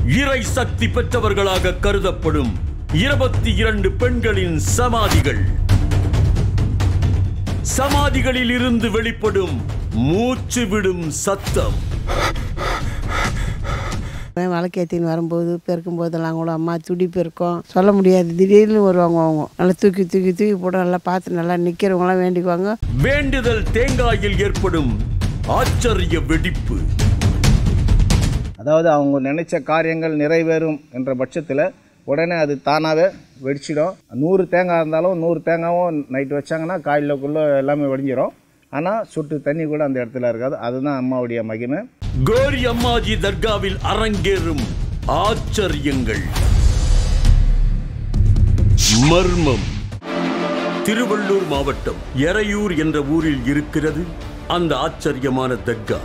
இறை சக்தி பெற்றவர்களாக கருதப்படும் இருபத்தி இரண்டு பெண்களின் சமாதிகள் சமாதிகளில் இருந்து வெளிப்படும் மூச்சு விடும் சத்தம் விளக்கேற்றின்னு வரும்போது பெருக்கும் போதெல்லாம் கூட அம்மா துடிப்பு இருக்கும் சொல்ல முடியாது திடீர்னு வருவாங்க அவங்க நல்லா தூக்கி தூக்கி தூக்கி போட்டு நல்லா பார்த்து நல்லா நிற்கிறவங்களாம் வேண்டிக்குவாங்க வேண்டுதல் தேங்காயில் ஏற்படும் ஆச்சரிய வெடிப்பு அதாவது அவங்க நினைச்ச காரியங்கள் நிறைவேறும் என்ற பட்சத்தில் உடனே அது தானாகவே வெடிச்சிடும் நூறு தேங்காய் இருந்தாலும் நூறு தேங்காயும் நைட்டு வச்சாங்கன்னா காயிலுக்குள்ளே எல்லாமே வெடிஞ்சிரும் ஆனால் சுட்டு தண்ணி கூட அந்த இடத்துல இருக்காது அதுதான் அம்மாவுடைய மகிமை கோரி அம்மாஜி தர்காவில் அரங்கேறும் ஆச்சரியங்கள் மர்மம் திருவள்ளூர் மாவட்டம் எறையூர் என்ற ஊரில் இருக்கிறது அந்த ஆச்சரியமான தர்கா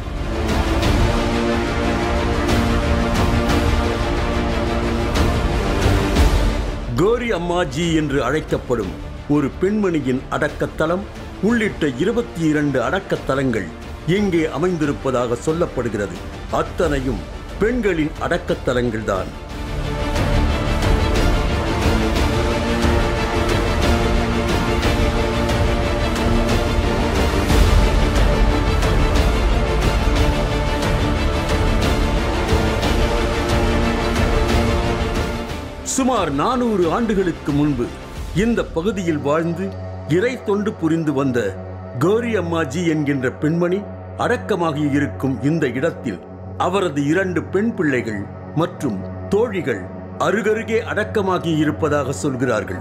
கோரி அம்மாஜி என்று அழைக்கப்படும் ஒரு பெண்மணியின் அடக்கத்தலம் உள்ளிட்ட இருபத்தி இரண்டு அடக்கத்தலங்கள் இங்கே அமைந்திருப்பதாக சொல்லப்படுகிறது அத்தனையும் பெண்களின் அடக்கத்தலங்கள்தான் சுமார் நானூறு ஆண்டுகளுக்கு முன்பு இந்த பகுதியில் வாழ்ந்து இறை தொண்டு புரிந்து வந்த கோரி அம்மாஜி என்கின்ற பெண்மணி அடக்கமாகி இருக்கும் இந்த இடத்தில் அவரது இரண்டு பெண் பிள்ளைகள் மற்றும் தோழிகள் அருகருகே அடக்கமாகி இருப்பதாக சொல்கிறார்கள்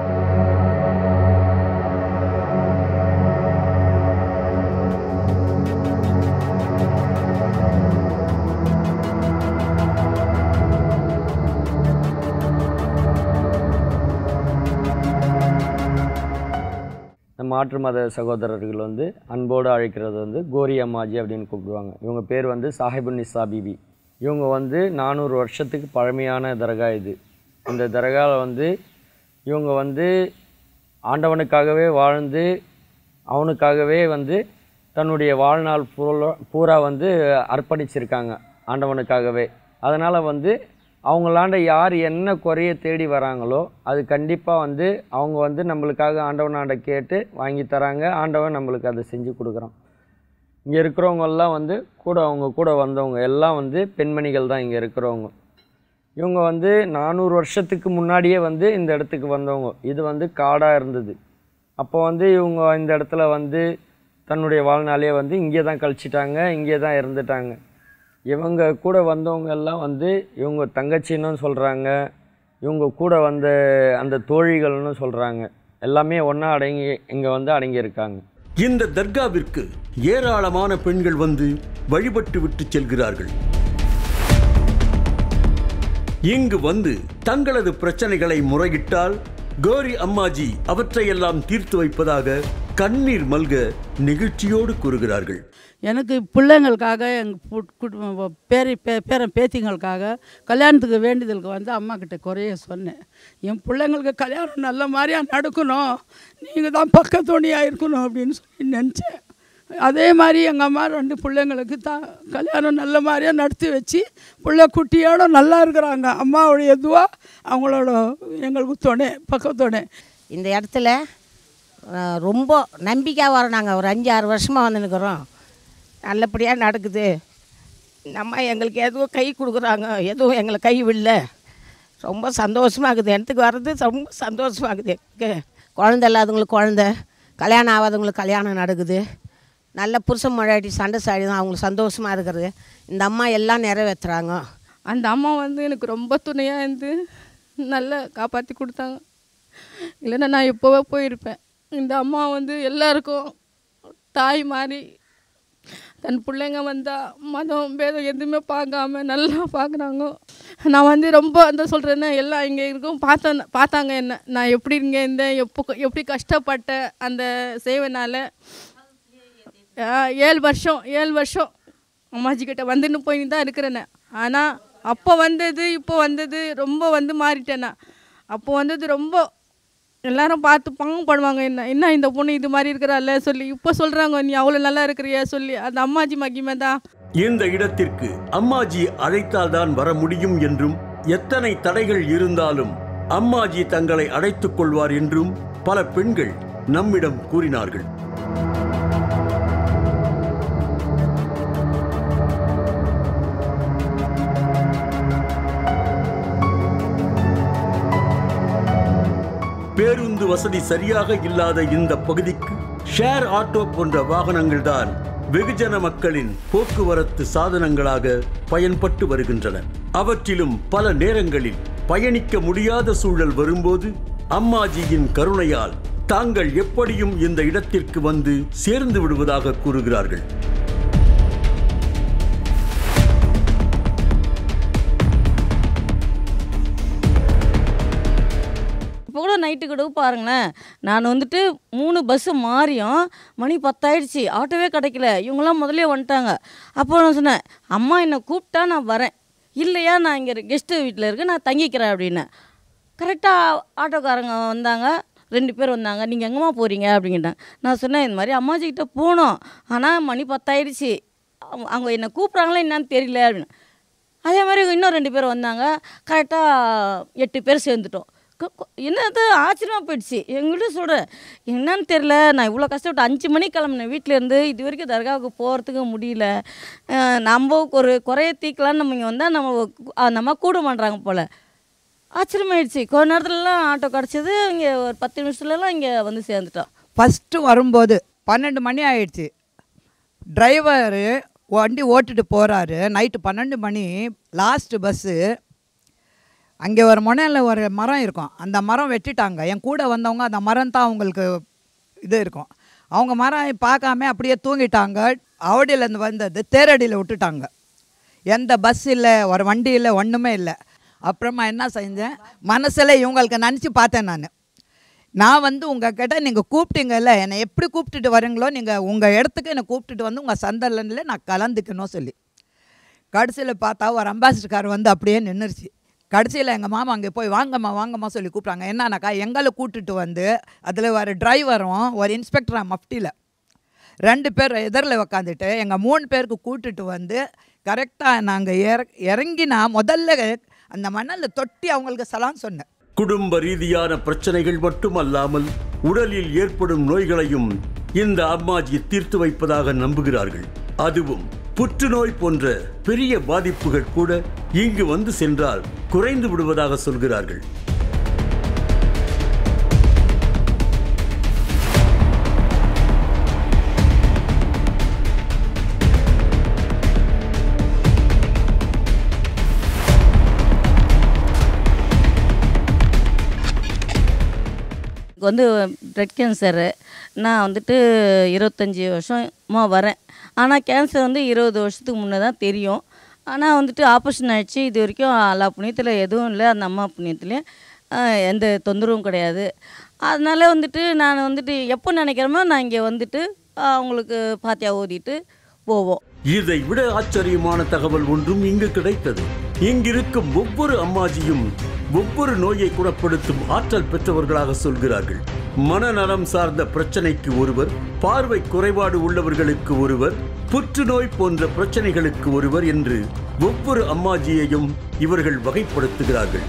நம்ம மாற்று மத சகோதரர்கள் வந்து அன்போடு அழைக்கிறது வந்து கோரி அம்மாஜி அப்படின்னு கூப்பிடுவாங்க இவங்க பேர் வந்து சாஹிபுன் நிசா பிபி இவங்க வந்து நானூறு வருஷத்துக்கு பழமையான தர்கா இது இந்த தர்காவில் வந்து இவங்க வந்து ஆண்டவனுக்காகவே வாழ்ந்து அவனுக்காகவே வந்து தன்னுடைய வாழ்நாள் பூரா பூரா வந்து அர்ப்பணிச்சிருக்காங்க ஆண்டவனுக்காகவே அதனால் வந்து அவங்களாண்ட யார் என்ன குறைய தேடி வராங்களோ அது கண்டிப்பாக வந்து அவங்க வந்து நம்மளுக்காக ஆண்டவனாண்ட கேட்டு வாங்கி தராங்க ஆண்டவன் நம்மளுக்கு அதை செஞ்சு கொடுக்குறான் இங்கே இருக்கிறவங்கெல்லாம் வந்து கூட அவங்க கூட வந்தவங்க எல்லாம் வந்து பெண்மணிகள் தான் இங்கே இருக்கிறவங்க இவங்க வந்து நானூறு வருஷத்துக்கு முன்னாடியே வந்து இந்த இடத்துக்கு வந்தவங்க இது வந்து காடாக இருந்தது அப்போ வந்து இவங்க இந்த இடத்துல வந்து தன்னுடைய வாழ்நாளே வந்து இங்கே தான் கழிச்சிட்டாங்க இங்கே தான் இறந்துட்டாங்க இவங்க கூட வந்தவங்க எல்லாம் வந்து இவங்க தங்கச்சின்னு சொல்கிறாங்க இவங்க கூட வந்த அந்த தோழிகள்னு சொல்கிறாங்க எல்லாமே ஒன்றா அடங்கி இங்கே வந்து அடங்கியிருக்காங்க இந்த தர்காவிற்கு ஏராளமான பெண்கள் வந்து வழிபட்டு விட்டு செல்கிறார்கள் இங்கு வந்து தங்களது பிரச்சனைகளை முறையிட்டால் கோரி அம்மாஜி அவற்றையெல்லாம் தீர்த்து வைப்பதாக கண்ணீர் மல்க நெகிழ்ச்சியோடு கூறுகிறார்கள் எனக்கு பிள்ளைங்களுக்காக எங்கள் பேரி பே பேரன் பேத்திங்களுக்காக கல்யாணத்துக்கு வேண்டுதலுக்கு வந்து அம்மா கிட்ட குறைய சொன்னேன் என் பிள்ளைங்களுக்கு கல்யாணம் நல்ல மாதிரியாக நடக்கணும் நீங்கள் தான் பக்கத்துணையாக இருக்கணும் அப்படின்னு சொல்லி நினச்சேன் அதே மாதிரி எங்கள் அம்மா ரெண்டு பிள்ளைங்களுக்கு தான் கல்யாணம் நல்ல மாதிரியாக நடத்தி வச்சு பிள்ளை குட்டியோட நல்லா இருக்கிறாங்க அம்மாவுடைய இதுவா அவங்களோட எங்களுக்கு துணை பக்கத்துணை இந்த இடத்துல அஹ், ரொம்ப நம்பிக்கையாக வரோம் நாங்கள் ஒரு அஞ்சு ஆறு வருஷமாக வந்துன்னுக்குறோம் நல்லபடியாக நடக்குது நம்ம எங்களுக்கு எதுவும் கை கொடுக்குறாங்க எதுவும் எங்களை கை விடல ரொம்ப சந்தோஷமாக இருக்குது இடத்துக்கு வர்றது ரொம்ப சந்தோஷமாக இருக்குது எனக்கு குழந்த இல்லாதவங்களுக்கு குழந்த கல்யாணம் ஆகாதவங்களுக்கு கல்யாணம் நடக்குது நல்ல புருஷன் முன்னாடி சண்டை சாடி தான் அவங்களுக்கு சந்தோஷமாக இருக்கிறது இந்த அம்மா எல்லாம் நிறைவேற்றுறாங்க அந்த அம்மா வந்து எனக்கு ரொம்ப துணையாக இருந்து நல்லா காப்பாற்றி கொடுத்தாங்க இல்லைன்னா நான் எப்போவோ போயிருப்பேன் இந்த அம்மா வந்து எல்லாருக்கும் தாய் மாதிரி தன் பிள்ளைங்க வந்தால் மதம் பேதம் எதுவுமே பார்க்காம நல்லா பார்க்குறாங்க நான் வந்து ரொம்ப அந்த சொல்கிறேன்னா எல்லாம் இங்கே இருக்கும் பார்த்தேன் பார்த்தாங்க என்ன நான் எப்படி இங்கே இருந்தேன் எப்போ எப்படி கஷ்டப்பட்டேன் அந்த சேவைனால் ஏழு வருஷம் ஏழு வருஷம் அம்மாஜி கிட்ட வந்துன்னு போய் தான் இருக்கிறேன் ஆனால் அப்போ வந்தது இப்போ வந்தது ரொம்ப வந்து மாறிட்டேன் நான் அப்போ வந்தது ரொம்ப எல்லாரும் பார்த்து பாவப்படுவாங்க என்ன என்ன இந்த பொண்ணு இது மாதிரி இருக்கிறாள்ல சொல்லி இப்போ சொல்கிறாங்க நீ அவ்வளோ நல்லா இருக்கிறியா சொல்லி அந்த அம்மாஜி மகிமை தான் இந்த இடத்திற்கு அம்மாஜி அழைத்தால்தான் வர முடியும் என்றும் எத்தனை தடைகள் இருந்தாலும் அம்மாஜி தங்களை அழைத்துக் கொள்வார் என்றும் பல பெண்கள் நம்மிடம் கூறினார்கள் பேருந்து வசதி சரியாக இல்லாத இந்த பகுதிக்கு ஷேர் ஆட்டோ போன்ற வாகனங்கள் தான் வெகுஜன மக்களின் போக்குவரத்து சாதனங்களாக பயன்பட்டு வருகின்றன அவற்றிலும் பல நேரங்களில் பயணிக்க முடியாத சூழல் வரும்போது அம்மாஜியின் கருணையால் தாங்கள் எப்படியும் இந்த இடத்திற்கு வந்து சேர்ந்து விடுவதாக கூறுகிறார்கள் இப்போ கூட நைட்டு கூட பாருங்களேன் நான் வந்துட்டு மூணு பஸ்ஸு மாறியும் மணி பத்தாயிடுச்சு ஆட்டோவே கிடைக்கல இவங்களாம் முதல்ல வந்துட்டாங்க அப்போ நான் சொன்னேன் அம்மா என்னை கூப்பிட்டா நான் வரேன் இல்லையா நான் இங்கே கெஸ்ட்டு வீட்டில் இருக்கேன் நான் தங்கிக்கிறேன் அப்படின்னேன் கரெக்டாக ஆட்டோக்காரங்க வந்தாங்க ரெண்டு பேர் வந்தாங்க நீங்கள் எங்கேம்மா போகிறீங்க அப்படிங்கிட்டாங்க நான் சொன்னேன் இந்த மாதிரி அம்மாஜிக்கிட்ட போனோம் ஆனால் மணி பத்தாயிடுச்சு அவங்க- அவங்க என்னை கூப்பிட்றாங்களா என்னன்னு தெரியல அப்படின்னு அதே மாதிரி இன்னும் ரெண்டு பேர் வந்தாங்க கரெக்டாக எட்டு பேர் சேர்ந்துட்டோம் க- க- என்னது ஆச்சரியமாக போயிடுச்சு எங்கள்கிட்ட சொல்கிறேன் என்னன்னு தெரில நான் இவ்வளோ கஷ்டப்பட்டு அஞ்சு மணிக்கு கிளம்புனேன் வீட்டிலேருந்து இது வரைக்கும் தர்காவுக்கு போகிறதுக்கு முடியல அஹ் நம்ம ஒரு குறைய தீக்கலான்னு நம்ம இங்கே வந்தால் நம்ம அந்த அம்மா கூட மாட்றாங்க போல் ஆச்சரியமாயிடுச்சு கொஞ்ச நேரத்துலலாம் ஆட்டோ கிடச்சிது இங்கே ஒரு பத்து நிமிஷத்துலலாம் இங்கே வந்து சேர்ந்துட்டோம் ஃபஸ்ட்டு வரும்போது பன்னெண்டு மணி ஆயிடுச்சு டிரைவரு வண்டி ஓட்டிட்டு போகிறாரு நைட்டு பன்னெண்டு மணி லாஸ்ட்டு பஸ்ஸு அங்கே ஒரு முனையில் ஒரு மரம் இருக்கும் அந்த மரம் வெட்டிட்டாங்க என் கூட வந்தவங்க அந்த மரம் தான் அவங்களுக்கு இது இருக்கும் அவங்க மரம் பார்க்காம அப்படியே தூங்கிட்டாங்க அவடியிலேருந்து வந்தது தேரடியில் விட்டுட்டாங்க எந்த பஸ் இல்லை ஒரு வண்டி இல்லை ஒன்றுமே இல்லை அப்புறமா என்ன செஞ்சேன் மனசில் இவங்களுக்கு நினச்சி பார்த்தேன் நான் நான் வந்து உங்ககிட்ட நீங்கள் கூப்பிட்டீங்கல்ல என்னை எப்படி கூப்பிட்டுட்டு வரீங்களோ நீங்கள் உங்கள் இடத்துக்கு என்னை கூப்பிட்டுட்டு வந்து உங்கள் சந்தர்லனில் நான் கலந்துக்கணும் சொல்லி கடைசியில் பார்த்தா ஒரு அம்பாசிடர் கார் வந்து அப்படியே நின்றுச்சு கடைசியில் எங்கள் மாமா அங்கே போய் வாங்கம்மா வாங்கம்மா சொல்லி கூப்பிட்டாங்க என்னன்னாக்கா எங்களை கூட்டிட்டு வந்து அதில் ஒரு டிரைவரும் ஒரு இன்ஸ்பெக்டரா மஃப்டியில் ரெண்டு பேர் எதிரில் உக்காந்துட்டு எங்கள் மூணு பேருக்கு கூட்டிட்டு வந்து கரெக்டாக நாங்கள் இற இறங்கினா முதல்ல அந்த மணலில் தொட்டி அவங்களுக்கு சலான் சொன்னேன் குடும்ப ரீதியான பிரச்சனைகள் மட்டுமல்லாமல் உடலில் ஏற்படும் நோய்களையும் இந்த அம்மாஜி தீர்த்து வைப்பதாக நம்புகிறார்கள் அதுவும் புற்றுநோய் போன்ற பெரிய பாதிப்புகள் கூட இங்கு வந்து சென்றால் குறைந்து விடுவதாக சொல்கிறார்கள் எனக்கு வந்து பிளட் கேன்சரு நான் வந்துட்டு இருபத்தஞ்சி வருஷமா வரேன் ஆனால் கேன்சர் வந்து இருபது வருஷத்துக்கு முன்னே தான் தெரியும் ஆனால் வந்துட்டு ஆப்ரேஷன் ஆயிடுச்சு இது வரைக்கும் எல்லா புண்ணியத்தில் எதுவும் இல்லை அந்த அம்மா புண்ணியத்துலேயும் எந்த தொந்தரவும் கிடையாது அதனால வந்துட்டு நான் வந்துட்டு எப்போ நினைக்கிறோமோ நான் இங்கே வந்துட்டு அவங்களுக்கு பாத்தியா ஓதிட்டு போவோம் இதை விட ஆச்சரியமான தகவல் ஒன்றும் இங்கு கிடைத்தது இங்கிருக்கும் ஒவ்வொரு அம்மாஜியும் ஒவ்வொரு நோயை குணப்படுத்தும் ஆற்றல் பெற்றவர்களாக சொல்கிறார்கள் மனநலம் சார்ந்த பிரச்சனைக்கு ஒருவர் பார்வை குறைபாடு உள்ளவர்களுக்கு ஒருவர் புற்றுநோய் போன்ற பிரச்சனைகளுக்கு ஒருவர் என்று ஒவ்வொரு அம்மாஜியையும் இவர்கள் வகைப்படுத்துகிறார்கள்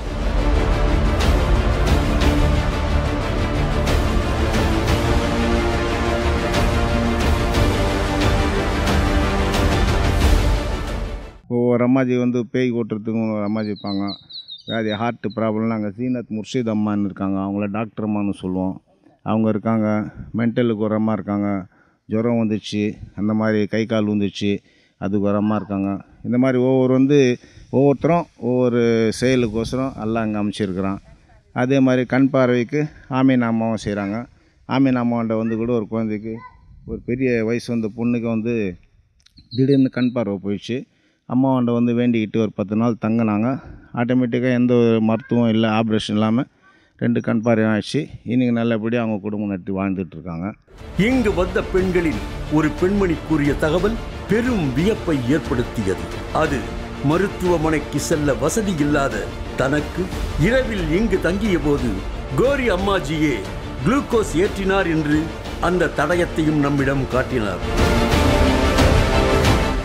ஒவ்வொரு அம்மாஜி வந்து பேய் ஓட்டுறதுக்கும் ஒரு அம்மாஜி இருப்பாங்க வியாதி ஹார்ட் ப்ராப்ளம்னு நாங்கள் சீனத் முர்ஷித் அம்மான்னு இருக்காங்க அவங்கள டாக்டர் அம்மான்னு சொல்லுவோம் அவங்க இருக்காங்க மென்டலுக்கு ஒரு அம்மா இருக்காங்க ஜுரம் வந்துச்சு அந்த மாதிரி கை கால் வந்துச்சு அதுக்கு ஒரு அம்மா இருக்காங்க இந்த மாதிரி ஒவ்வொரு வந்து ஒவ்வொருத்தரும் ஒவ்வொரு செயலுக்கோசரம் எல்லாம் அங்கே அமைச்சிருக்கிறான் அதே மாதிரி கண் பார்வைக்கு ஆமீன் அம்மாவும் செய்கிறாங்க ஆமீன் அம்மாண்ட வந்து கூட ஒரு குழந்தைக்கு ஒரு பெரிய வயசு வந்த பொண்ணுக்கு வந்து திடீர்னு கண் பார்வை போயிடுச்சு அம்மாவாண்ட வந்து வேண்டிக்கிட்டு ஒரு பத்து நாள் தங்கினாங்க ஆட்டோமேட்டிக்காக எந்த ஒரு மருத்துவம் இல்லை ஆப்ரேஷன் இல்லாமல் ரெண்டு கண் பார்வையும் ஆயிடுச்சு இன்றைக்கி நல்லபடியாக அவங்க குடும்பம் நட்டு வாழ்ந்துட்டு இருக்காங்க இங்கு வந்த பெண்களில் ஒரு பெண்மணி கூறிய தகவல் பெரும் வியப்பை ஏற்படுத்தியது அது மருத்துவமனைக்கு செல்ல வசதி இல்லாத தனக்கு இரவில் இங்கு தங்கிய போது கோரி அம்மாஜியே குளுக்கோஸ் ஏற்றினார் என்று அந்த தடயத்தையும் நம்மிடம் காட்டினார்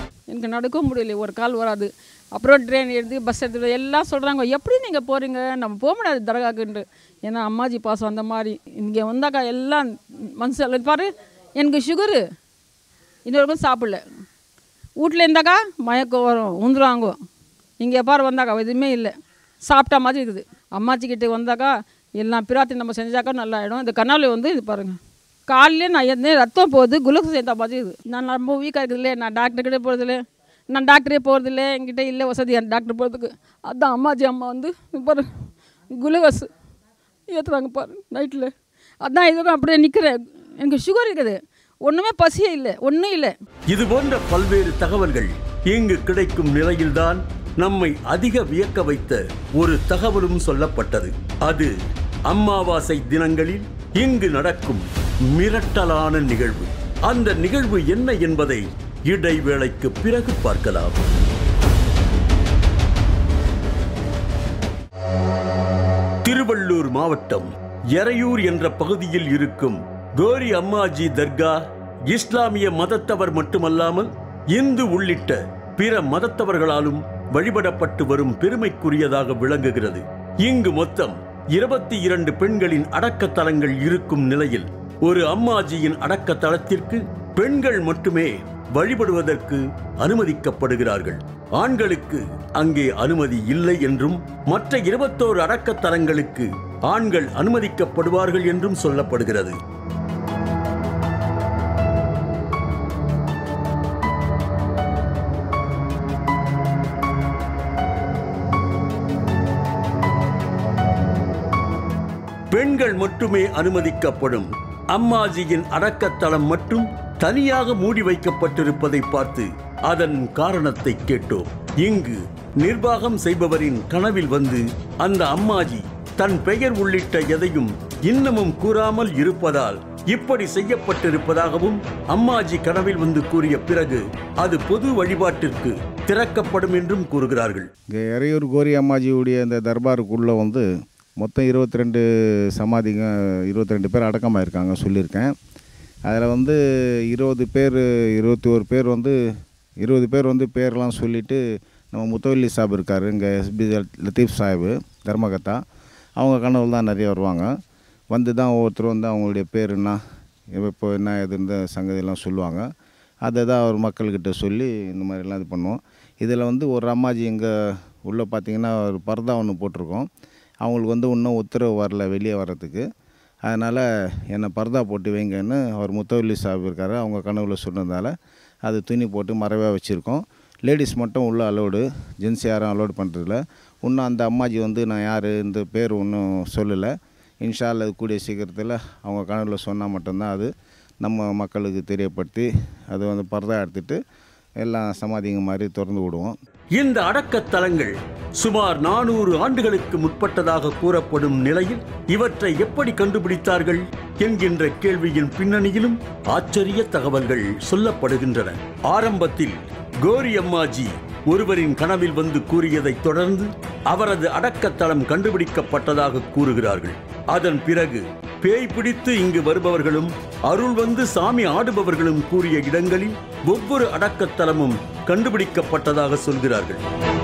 எனக்கு நடக்க முடியல ஒரு கால் வராது அப்புறம் ட்ரெயின் எடுத்து பஸ் எடுத்து எல்லாம் சொல்கிறாங்க எப்படி நீங்கள் போகிறீங்க நம்ம போக முடியாது தர்காக்குன்ட்டு ஏன்னா அம்மாஜி பாசம் அந்த மாதிரி இங்கே வந்தாக்கா எல்லாம் மனசு பாரு எனக்கு சுகரு இன்னொருக்கும் சாப்பிடல வீட்டில் இருந்தாக்கா மயக்கம் வரும் உந்துருவாங்க இங்கே பாரு வந்தாக்கா எதுவுமே இல்லை சாப்பிட்டா மாதிரி இருக்குது அம்மாச்சி கிட்ட வந்தாக்கா எல்லாம் பிரார்த்தனை நம்ம செஞ்சாக்கா நல்லா ஆகிடும் இந்த கண்ணால் வந்து இது பாருங்கள் காலையிலே நான் எந்த ரத்தம் போகுது குளுக்கோஸ் சேர்த்த மாதிரி இருக்குது நான் ரொம்ப வீக்காக இருக்குதுல்ல நான் டாக்டர் கிட்டே போகிறதில்ல நான் டாக்டரே போகிறதில்ல என்கிட்ட இல்லை வசதி அந்த டாக்டர் போகிறதுக்கு அதான் அம்மாச்சி அம்மா வந்து இது பாரு குளுக்கோஸ் ஏற்றுறாங்க பாரு நைட்டில் அதான் இதுக்கும் அப்படியே நிற்கிறேன் எனக்கு சுகர் இருக்குது ஒன்றுமே பசியே இல்லை ஒன்றும் இல்லை இது போன்ற பல்வேறு தகவல்கள் இங்கு கிடைக்கும் நிலையில்தான் நம்மை அதிக வியக்க வைத்த ஒரு தகவலும் சொல்லப்பட்டது அது அமாவாசை தினங்களில் இங்கு நடக்கும் மிரட்டலான நிகழ்வு அந்த நிகழ்வு என்ன என்பதை இடைவேளைக்கு பிறகு பார்க்கலாம் திருவள்ளூர் மாவட்டம் எறையூர் என்ற பகுதியில் இருக்கும் கோரி அம்மாஜி தர்கா இஸ்லாமிய மதத்தவர் மட்டுமல்லாமல் இந்து உள்ளிட்ட பிற மதத்தவர்களாலும் வழிபடப்பட்டு வரும் பெருமைக்குரியதாக விளங்குகிறது இங்கு மொத்தம் இருபத்தி இரண்டு பெண்களின் அடக்கத்தலங்கள் இருக்கும் நிலையில் ஒரு அம்மாஜியின் அடக்கத்தலத்திற்கு பெண்கள் மட்டுமே வழிபடுவதற்கு அனுமதிக்கப்படுகிறார்கள் ஆண்களுக்கு அங்கே அனுமதி இல்லை என்றும் மற்ற இருபத்தோரு அடக்கத்தலங்களுக்கு ஆண்கள் அனுமதிக்கப்படுவார்கள் என்றும் சொல்லப்படுகிறது பெண்கள் மட்டுமே அனுமதிக்கப்படும் அம்மாஜியின் அடக்கத்தலம் மட்டும் தனியாக மூடி வைக்கப்பட்டிருப்பதை பார்த்து அதன் காரணத்தை கேட்டோம் இங்கு நிர்வாகம் செய்பவரின் கனவில் வந்து அந்த அம்மாஜி தன் பெயர் உள்ளிட்ட எதையும் இன்னமும் கூறாமல் இருப்பதால் இப்படி செய்யப்பட்டிருப்பதாகவும் அம்மாஜி கனவில் வந்து கூறிய பிறகு அது பொது வழிபாட்டிற்கு திறக்கப்படும் என்றும் கூறுகிறார்கள் இங்கே எறையூர் கோரி அம்மாஜியுடைய இந்த தர்பாருக்குள்ளே வந்து மொத்தம் இருபத்தி ரெண்டு சமாதிங்க இருபத்தி ரெண்டு பேர் அடக்கமாக இருக்காங்க சொல்லியிருக்கேன் அதில் வந்து இருபது பேர் இருபத்தி ஒரு பேர் வந்து இருபது பேர் வந்து பேர்லாம் சொல்லிவிட்டு நம்ம முத்தவல்லி சாப் இருக்கார் இங்கே எஸ்பி லத்தீப் சாஹிபு தர்மகத்தா அவங்க கனவு தான் நிறைய வருவாங்க வந்து தான் ஒவ்வொருத்தரும் வந்து அவங்களுடைய பேர் என்ன இப்போ என்ன எது இந்த சங்கதியெல்லாம் சொல்லுவாங்க அதை தான் அவர் மக்கள்கிட்ட சொல்லி இந்த மாதிரிலாம் இது பண்ணுவோம் இதில் வந்து ஒரு அம்மாஜி இங்கே உள்ளே பார்த்தீங்கன்னா ஒரு பர்தா ஒன்று போட்டிருக்கோம் அவங்களுக்கு வந்து இன்னும் உத்தரவு வரல வெளியே வர்றதுக்கு அதனால் என்னை பர்தா போட்டு வைங்கன்னு அவர் முத்தவல்லி சாஹிப் இருக்கார் அவங்க கனவுல சொன்னதால் அது துணி போட்டு மறைவாக வச்சுருக்கோம் லேடிஸ் மட்டும் உள்ளே அலோடு ஜென்ஸ் யாரும் அலோடு பண்ணுறதில்ல இன்னும் அந்த அம்மாஜி வந்து நான் யார் இந்த பேர் ஒன்றும் சொல்லலை இன்ஷால்ல அது கூடிய சீக்கிரத்தில் அவங்க கனவுல சொன்னால் மட்டும்தான் அது நம்ம மக்களுக்கு தெரியப்படுத்தி அது வந்து பர்தா எடுத்துட்டு எல்லாம் சமாதிங்க மாதிரி திறந்து விடுவோம் இந்த அடக்கத்தலங்கள் சுமார் நானூறு ஆண்டுகளுக்கு முற்பட்டதாக கூறப்படும் நிலையில் இவற்றை எப்படி கண்டுபிடித்தார்கள் என்கின்ற கேள்வியின் பின்னணியிலும் ஆச்சரிய தகவல்கள் சொல்லப்படுகின்றன ஆரம்பத்தில் கோரி அம்மாஜி ஒருவரின் கனவில் வந்து கூறியதைத் தொடர்ந்து அவரது அடக்கத்தலம் கண்டுபிடிக்கப்பட்டதாக கூறுகிறார்கள் அதன் பிறகு பேய் பிடித்து இங்கு வருபவர்களும் அருள் வந்து சாமி ஆடுபவர்களும் கூறிய இடங்களில் ஒவ்வொரு அடக்கத்தலமும் கண்டுபிடிக்கப்பட்டதாக சொல்கிறார்கள்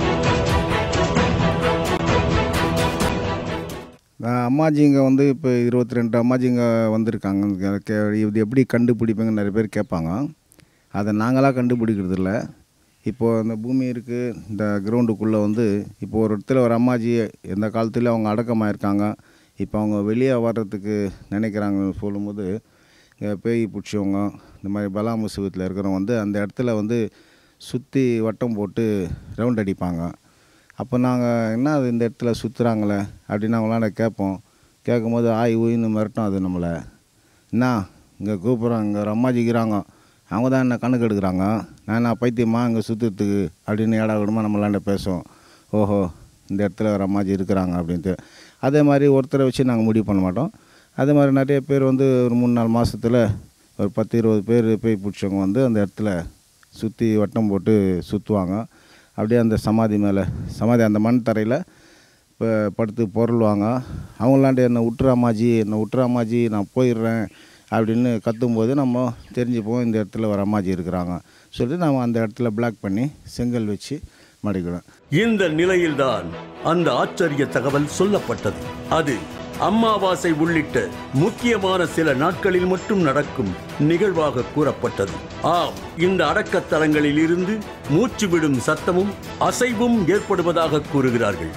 நான் அம்மாஜிங்க வந்து இப்போ இருபத்தி ரெண்டு அம்மாஜிங்க வந்திருக்காங்க கே இது எப்படி கண்டுபிடிப்பீங்க நிறைய பேர் கேட்பாங்க அதை நாங்களாக கண்டுபிடிக்கிறது இல்லை இப்போது அந்த பூமி இருக்குது இந்த கிரவுண்டுக்குள்ளே வந்து இப்போ ஒரு இடத்துல ஒரு அம்மாஜி எந்த காலத்தில் அவங்க அடக்கமாக இருக்காங்க இப்போ அவங்க வெளியே வர்றதுக்கு நினைக்கிறாங்கன்னு சொல்லும்போது இங்க பேய் பிடிச்சவங்க இந்த மாதிரி பலா முசுவத்தில் இருக்கிறவங்க வந்து அந்த இடத்துல வந்து சுற்றி வட்டம் போட்டு ரவுண்ட் அடிப்பாங்க அப்போ நாங்கள் என்ன அது இந்த இடத்துல சுற்றுறாங்களே அப்படின்னு அவங்களாண்ட கேட்போம் கேட்கும்போது ஆய் ஊயின்னு மிரட்டும் அது நம்மளை என்ன இங்கே கூப்பிட்றோம் இங்கே ஒரு அம்மாஜிக்கிறாங்க அவங்க தான் என்ன கணக்கு எடுக்கிறாங்க நான் என்ன பைத்தியமா இங்கே சுற்றுறதுக்கு அப்படின்னு ஏடா விடமா நம்மளாண்ட பேசுவோம் ஓஹோ இந்த இடத்துல ஒரு அம்மாஜி இருக்கிறாங்க அப்படின்ட்டு அதே மாதிரி ஒருத்தரை வச்சு நாங்கள் முடிவு பண்ண மாட்டோம் அதே மாதிரி நிறைய பேர் வந்து ஒரு மூணு நாலு மாதத்தில் ஒரு பத்து இருபது பேர் பேய் பிடிச்சவங்க வந்து அந்த இடத்துல சுற்றி வட்டம் போட்டு சுற்றுவாங்க அப்படியே அந்த சமாதி மேலே சமாதி அந்த மண் தரையில் இப்போ படுத்து பொருள்வாங்க அவங்களாண்ட என்னை விட்டுறாமாஜி என்னை விட்டுறாமாஜி நான் போயிடுறேன் அப்படின்னு கத்தும்போது நம்ம தெரிஞ்சுப்போம் இந்த இடத்துல ஒரு அம்மாஜி இருக்கிறாங்க சொல்லிட்டு நம்ம அந்த இடத்துல பிளாக் பண்ணி செங்கல் வச்சு மடிக்கிறோம் இந்த நிலையில்தான் அந்த ஆச்சரிய தகவல் சொல்லப்பட்டது அது அம்மாவாசை உள்ளிட்ட முக்கியமான சில நாட்களில் மட்டும் நடக்கும் நிகழ்வாக கூறப்பட்டது ஆம் இந்த அடக்கத்தலங்களில் இருந்து மூச்சு விடும் சத்தமும் அசைவும் ஏற்படுவதாக கூறுகிறார்கள்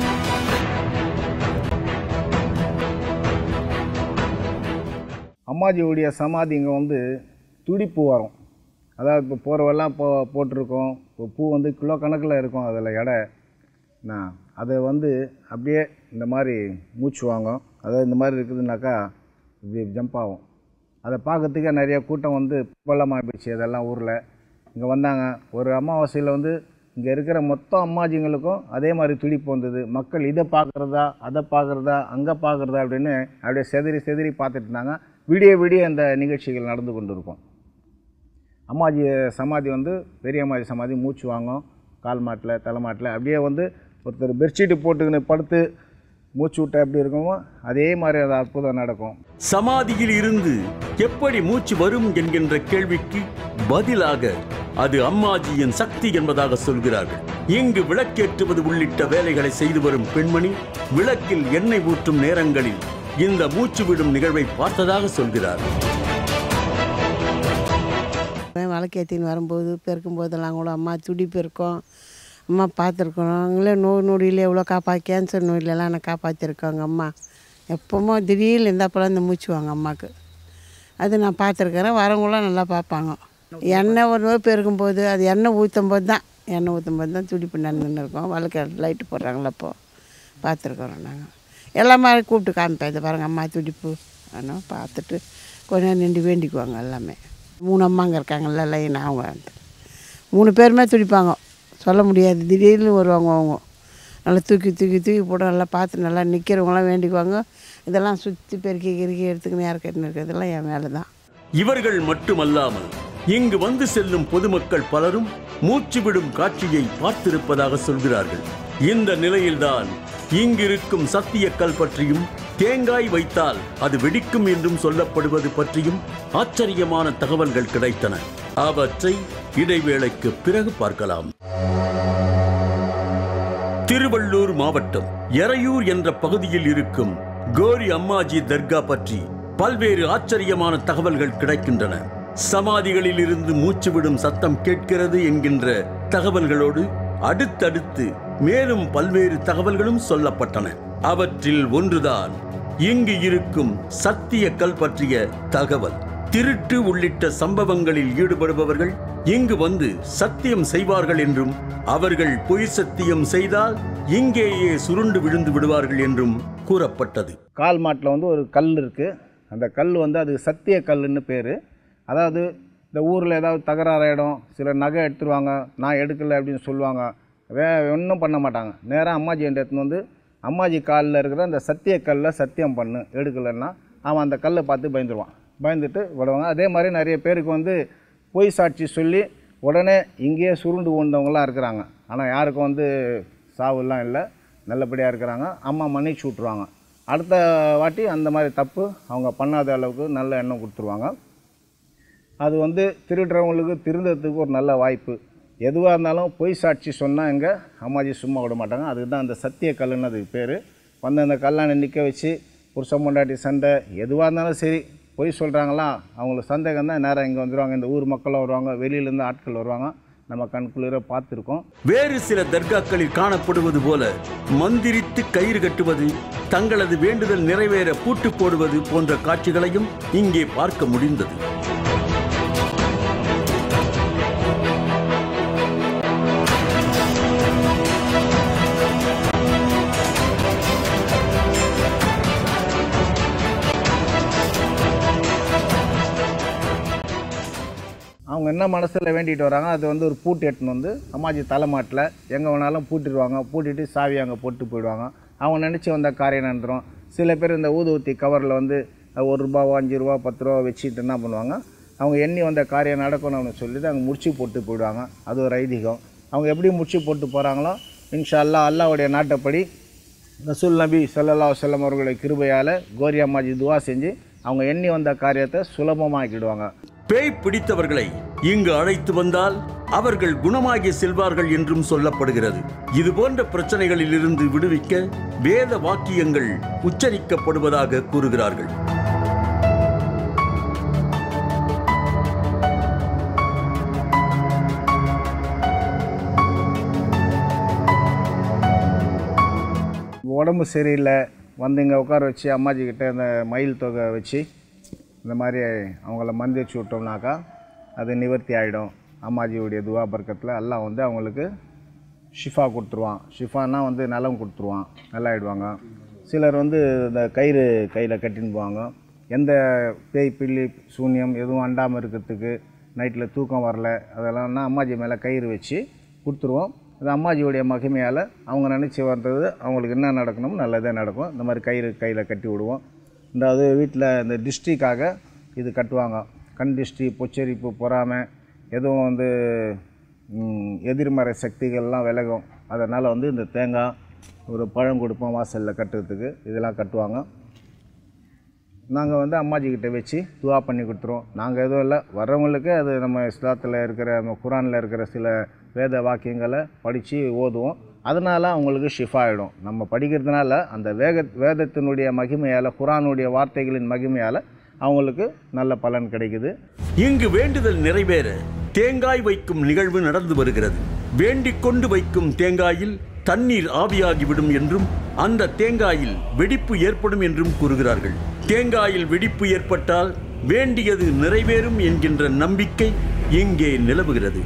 அம்மாஜியுடைய சமாதி இங்கே வந்து துடிப்பு வரும் அதாவது இப்போ போகிறவெல்லாம் இப்போ போட்டிருக்கோம் இப்போ பூ வந்து கிலோ கணக்கில் இருக்கும் அதில் எடை நான் அதை வந்து அப்படியே இந்த மாதிரி மூச்சு வாங்கும் அதாவது இந்த மாதிரி இருக்குதுனாக்கா இப்படி ஜம்ப் ஆகும் அதை பார்க்கறதுக்கே நிறைய கூட்டம் வந்து பள்ளமாக போயிடுச்சு அதெல்லாம் ஊரில் இங்கே வந்தாங்க ஒரு அமாவாசையில் வந்து இங்கே இருக்கிற மொத்த அம்மாஜிங்களுக்கும் அதே மாதிரி துடிப்பு வந்தது மக்கள் இதை பார்க்குறதா அதை பார்க்குறதா அங்கே பார்க்குறதா அப்படின்னு அப்படியே செதறி செதறி பார்த்துட்டு இருந்தாங்க விடிய விடிய இந்த நிகழ்ச்சிகள் நடந்து கொண்டு இருக்கும் அம்மாஜி சமாதி வந்து பெரிய அம்மாஜி சமாதி மூச்சு வாங்கும் கால் மாட்டில் தலை மாட்டில் அப்படியே வந்து ஒருத்தர் பெட்ஷீட்டு போட்டுக்கின்னு படுத்து மூச்சு விட்டா எப்படி இருக்குமோ அதே மாதிரி அது அற்புதம் நடக்கும் சமாதியில் இருந்து எப்படி மூச்சு வரும் என்கின்ற கேள்விக்கு பதிலாக அது அம்மாஜியின் சக்தி என்பதாக சொல்கிறார்கள் இங்கு விளக்கேற்றுவது உள்ளிட்ட வேலைகளை செய்து வரும் பெண்மணி விளக்கில் எண்ணெய் ஊற்றும் நேரங்களில் இந்த மூச்சு விடும் நிகழ்வை பார்த்ததாக சொல்கிறார் விளக்கேற்றின்னு வரும்போது பெருக்கும் போதெல்லாம் கூட அம்மா துடிப்பு இருக்கும் அம்மா பார்த்துருக்கோம் அவங்களே நோய் நொடியில் எவ்வளோ காப்பா கேன்சர் நோயிலெல்லாம் என்னை காப்பாற்றிருக்காங்க அம்மா எப்போமோ திடீர்னு இருந்தாப்பெல்லாம் இந்த மூச்சு வாங்க அம்மாவுக்கு அது நான் பார்த்துருக்குறேன் வரவங்களாம் நல்லா பார்ப்பாங்க எண்ணெய் ஒரு நோய் பெருக்கும் போது அது எண்ணெய் ஊற்றும் போது தான் எண்ணெய் ஊற்றும் போது தான் துடிப்பு நடந்துன்னு இருக்கோம் விளக்க லைட்டு போடுறாங்களா அப்போ பார்த்துருக்குறோம் நாங்கள் எல்லா மாதிரி கூப்பிட்டு காமிப்பேன் இதை பாருங்கள் அம்மா துடிப்பு ஆனால் பார்த்துட்டு கொஞ்ச நேரம் நின்று வேண்டிக்குவாங்க எல்லாமே மூணு அம்மாங்க இருக்காங்கல்ல லைன் அவங்க மூணு பேருமே துடிப்பாங்க சொல்ல முடியாது திடீர்னு வருவாங்க அவங்க நல்லா தூக்கி தூக்கி தூக்கி போட்டு நல்லா பார்த்து நல்லா நிற்கிறவங்களாம் வேண்டிக்குவாங்க இதெல்லாம் சுற்றி பெருக்கி கிறுக்கி எடுத்துக்கின்னு யார் கட்டின்னு இருக்கிறதெல்லாம் என் வேலை தான் இவர்கள் மட்டுமல்லாமல் இங்கு வந்து செல்லும் பொதுமக்கள் பலரும் மூச்சு விடும் காட்சியை பார்த்திருப்பதாக சொல்கிறார்கள் இந்த நிலையில்தான் இங்கிருக்கும் சத்தியக்கல் பற்றியும் தேங்காய் வைத்தால் அது வெடிக்கும் என்றும் சொல்லப்படுவது பற்றியும் ஆச்சரியமான தகவல்கள் கிடைத்தன அவற்றை இடைவேளைக்கு பிறகு பார்க்கலாம் திருவள்ளூர் மாவட்டம் எறையூர் என்ற பகுதியில் இருக்கும் கோரி அம்மாஜி தர்கா பற்றி பல்வேறு ஆச்சரியமான தகவல்கள் கிடைக்கின்றன சமாதிகளில் இருந்து மூச்சு விடும் சத்தம் கேட்கிறது என்கின்ற தகவல்களோடு அடுத்தடுத்து மேலும் பல்வேறு தகவல்களும் சொல்லப்பட்டன அவற்றில் ஒன்றுதான் இங்கு இருக்கும் சத்திய கல் பற்றிய தகவல் திருட்டு உள்ளிட்ட சம்பவங்களில் ஈடுபடுபவர்கள் இங்கு வந்து சத்தியம் செய்வார்கள் என்றும் அவர்கள் பொய் சத்தியம் செய்தால் இங்கேயே சுருண்டு விழுந்து விடுவார்கள் என்றும் கூறப்பட்டது கால் மாட்டில் வந்து ஒரு கல் இருக்குது அந்த கல் வந்து அது சத்திய கல்லுன்னு பேர் அதாவது இந்த ஊரில் ஏதாவது தகராறு இடம் சில நகை எடுத்துருவாங்க நான் எடுக்கலை அப்படின்னு சொல்லுவாங்க வே ஒன்றும் பண்ண மாட்டாங்க நேராக அம்மாஜி என்ற எடுத்துன்னு வந்து அம்மாஜி காலில் இருக்கிற அந்த சத்திய கல்லை சத்தியம் பண்ணு எடுக்கலைன்னா அவன் அந்த கல்லை பார்த்து பயந்துருவான் பயந்துட்டு விடுவாங்க அதே மாதிரி நிறைய பேருக்கு வந்து பொய் சாட்சி சொல்லி உடனே இங்கேயே சுருண்டு கொண்டவங்களாம் இருக்கிறாங்க ஆனால் யாருக்கும் வந்து சாவுலாம் இல்லை நல்லபடியாக இருக்கிறாங்க அம்மா மன்னிச்சு விட்ருவாங்க அடுத்த வாட்டி அந்த மாதிரி தப்பு அவங்க பண்ணாத அளவுக்கு நல்ல எண்ணம் கொடுத்துருவாங்க அது வந்து திருடுறவங்களுக்கு திருந்தறதுக்கு ஒரு நல்ல வாய்ப்பு எதுவாக இருந்தாலும் பொய் சாட்சி சொன்னால் எங்கே அம்மாஜி சும்மா விட மாட்டாங்க அதுக்கு தான் அந்த சத்திய கல்லுன்னு அதுக்கு பேர் வந்து அந்த கல்லானை நிற்க வச்சு புருஷன் பொண்டாட்டி சண்டை எதுவாக இருந்தாலும் சரி பொய் சொல்கிறாங்களா அவங்களுக்கு சந்தேகம் தான் நேராக இங்கே வந்துடுவாங்க இந்த ஊர் மக்களும் வருவாங்க வெளியிலேருந்து ஆட்கள் வருவாங்க நம்ம கண்குளிர பார்த்துருக்கோம் வேறு சில தர்காக்களில் காணப்படுவது போல மந்திரித்து கயிறு கட்டுவது தங்களது வேண்டுதல் நிறைவேற பூட்டு போடுவது போன்ற காட்சிகளையும் இங்கே பார்க்க முடிந்தது அவங்க என்ன மனசில் வேண்டிட்டு வராங்க அது வந்து ஒரு பூட்டு எட்டுன்னு வந்து அம்மாஜி தலைமாட்டில் எங்கே வேணாலும் பூட்டிடுவாங்க பூட்டிட்டு சாவி அங்கே போட்டு போயிடுவாங்க அவங்க நினச்சி வந்த காரியம் நடந்துரும் சில பேர் இந்த ஊதுவத்தி கவரில் வந்து அஹ், ஒரு ரூபாவோ அஞ்சு ரூபா பத்து ரூபா வச்சுட்டு என்ன பண்ணுவாங்க அவங்க எண்ணி வந்த காரியம் நடக்கணும்னு சொல்லிட்டு அவங்க முடிச்சு போட்டு போயிடுவாங்க அது ஒரு ஐதீகம் அவங்க எப்படி முடிச்சு போட்டு போகிறாங்களோ இன்ஷா அல்லாஹ் அல்லாஹ்வுடைய நாட்டப்படி ரசூல் நபி ஸல்லல்லாஹு அலைஹி வஸல்லம் அவர்களுடைய கிருபையால் கோரி அம்மாஜி துவா செஞ்சு அவங்க எண்ணி வந்த காரியத்தை சுலபமாக்கிடுவாங்க பேய் பிடித்தவர்களை இங்கு அழைத்து வந்தால் அவர்கள் குணமாகி செல்வார்கள் என்றும் சொல்லப்படுகிறது இது போன்ற பிரச்சனைகளில் இருந்து விடுவிக்க வேத வாக்கியங்கள் உச்சரிக்கப்படுவதாக கூறுகிறார்கள் உடம்பு சரியில்லை வந்து இங்கே உட்கார வச்சு அம்மாஜி கிட்ட இந்த மயில் தொகை வச்சு இந்த மாதிரி அவங்கள மந்தி வச்சு விட்டோம்னாக்கா அது நிவர்த்தி ஆகிடும் அம்மாஜியுடைய துவா பர்க்கத்தில் எல்லாம் வந்து அவங்களுக்கு ஷிஃபா கொடுத்துருவான் ஷிஃபானா வந்து நலம் கொடுத்துருவான் நல்லா ஆயிடுவாங்க சிலர் வந்து இந்த கயிறு கையில் கட்டின்னு போவாங்க எந்த பேய் பில்லி சூன்யம் எதுவும் அண்டாமல் இருக்கிறதுக்கு நைட்டில் தூக்கம் வரல அதெல்லாம்னா அம்மாஜி மேலே கயிறு வச்சு கொடுத்துருவோம் அது அம்மாஜியுடைய மகிமையால் அவங்க நினச்சி வர்றது அவங்களுக்கு என்ன நடக்கணும் நல்லதே நடக்கும் இந்த மாதிரி கயிறு கையில் கட்டி விடுவோம் இந்த வீட்டில் இந்த டிஸ்ட்ரிக்காக இது கட்டுவாங்க கண் டிஸ்ட்ரி பொச்சரிப்பு பொறாமை எதுவும் வந்து ம், எதிர்மறை சக்திகள்லாம் விலகும் அதனால் வந்து இந்த தேங்காய் ஒரு பழம் கொடுப்போம் வாசலில் கட்டுறதுக்கு இதெல்லாம் கட்டுவாங்க நாங்கள் வந்து அம்மாஜி கிட்ட வச்சு துவா பண்ணி கொடுத்துருவோம் நாங்கள் எதுவும் இல்லை வர்றவங்களுக்கு அது நம்ம இஸ்லாத்தில் இருக்கிற நம்ம குரானில் இருக்கிற சில வேத வாக்கியங்களை படித்து ஓதுவோம் அதனால் அவங்களுக்கு ஷிஃபா ஆகிடும் நம்ம படிக்கிறதுனால அந்த வேக வேதத்தினுடைய மகிமையால் குரானுடைய வார்த்தைகளின் மகிமையால் அவங்களுக்கு நல்ல பலன் கிடைக்குது இங்கு வேண்டுதல் நிறைவேற தேங்காய் வைக்கும் நிகழ்வு நடந்து வருகிறது வேண்டிக் கொண்டு வைக்கும் தேங்காயில் தண்ணீர் ஆவியாகிவிடும் என்றும் அந்த தேங்காயில் வெடிப்பு ஏற்படும் என்றும் கூறுகிறார்கள் தேங்காயில் வெடிப்பு ஏற்பட்டால் வேண்டியது நிறைவேறும் என்கின்ற நம்பிக்கை இங்கே நிலவுகிறது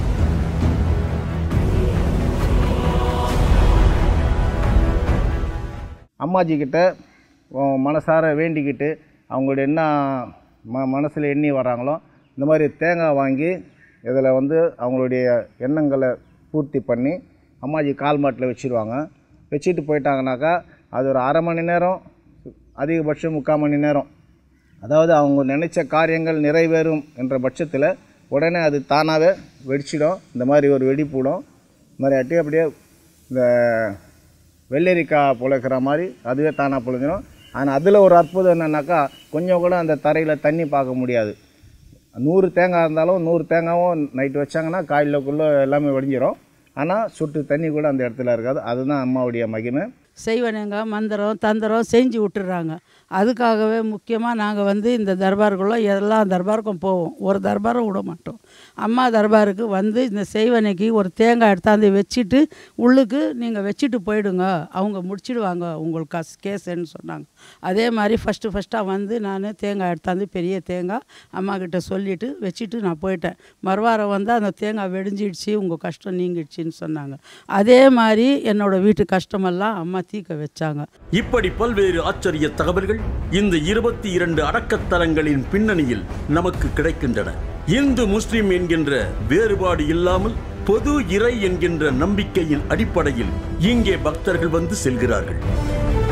அம்மாஜி கிட்ட உன் மனசார வேண்டிக்கிட்டு அவங்களுடைய என்ன ம மனசில் எண்ணி வராங்களோ இந்த மாதிரி தேங்காய் வாங்கி இதில் வந்து அவங்களுடைய எண்ணங்களை பூர்த்தி பண்ணி அம்மாஜி கால் மாட்டில் வச்சுருவாங்க வச்சுட்டு போயிட்டாங்கனாக்கா அது ஒரு அரை மணி நேரம் அதிகபட்சம் முக்கால் மணி நேரம் அதாவது அவங்க நினைச்ச காரியங்கள் நிறைவேறும் என்ற பட்சத்தில் உடனே அது தானாகவே வெடிச்சிடும் இந்த மாதிரி ஒரு வெடிப்புடும் இந்த மாதிரி அட்டி அப்படியே இந்த வெள்ளரிக்காய் புழைக்கிற மாதிரி அதுவே தானாக புழிஞ்சிடும் ஆனால் அதில் ஒரு அற்புதம் என்னன்னாக்கா கொஞ்சம் கூட அந்த தரையில் தண்ணி பார்க்க முடியாது நூறு தேங்காய் இருந்தாலும் நூறு தேங்காயும் நைட்டு வச்சாங்கன்னா காயிலுக்குள்ளே எல்லாமே வெடிஞ்சிரும் ஆனால் சொட்டு தண்ணி கூட அந்த இடத்துல இருக்காது அதுதான் அம்மாவுடைய மகிமை செய்வனங்க மந்திரம் தந்திரம் செஞ்சு விட்டுறாங்க அதுக்காகவே முக்கியமாக நாங்கள் வந்து இந்த தர்பாருக்குள்ளே எல்லா தர்பாருக்கும் போவோம் ஒரு தர்பாரும் விட மாட்டோம் அம்மா தர்பாருக்கு வந்து இந்த செய்வனைக்கு ஒரு தேங்காய் எடுத்தாந்து வச்சுட்டு உள்ளுக்கு நீங்கள் வச்சுட்டு போயிடுங்க அவங்க முடிச்சிடுவாங்க உங்களுக்கு கஸ் கேஸுன்னு சொன்னாங்க அதே மாதிரி ஃபஸ்ட்டு ஃபஸ்ட்டாக வந்து நான் தேங்காய் எடுத்தாந்து பெரிய தேங்காய் அம்மா கிட்ட சொல்லிவிட்டு வச்சுட்டு நான் போயிட்டேன் மறுவாரம் வந்து அந்த தேங்காய் வெடிஞ்சிடுச்சு உங்கள் கஷ்டம் நீங்கிடுச்சின்னு சொன்னாங்க அதே மாதிரி என்னோடய வீட்டு கஷ்டமெல்லாம் அம்மா தீக்க வச்சாங்க இப்படி பல்வேறு ஆச்சரிய தகவல்கள் இந்த இருபத்தி இரண்டு அடக்கத்தலங்களின் பின்னணியில் நமக்கு கிடைக்கின்றன இந்து முஸ்லிம் என்கின்ற வேறுபாடு இல்லாமல் பொது இறை என்கின்ற நம்பிக்கையின் அடிப்படையில் இங்கே பக்தர்கள் வந்து செல்கிறார்கள்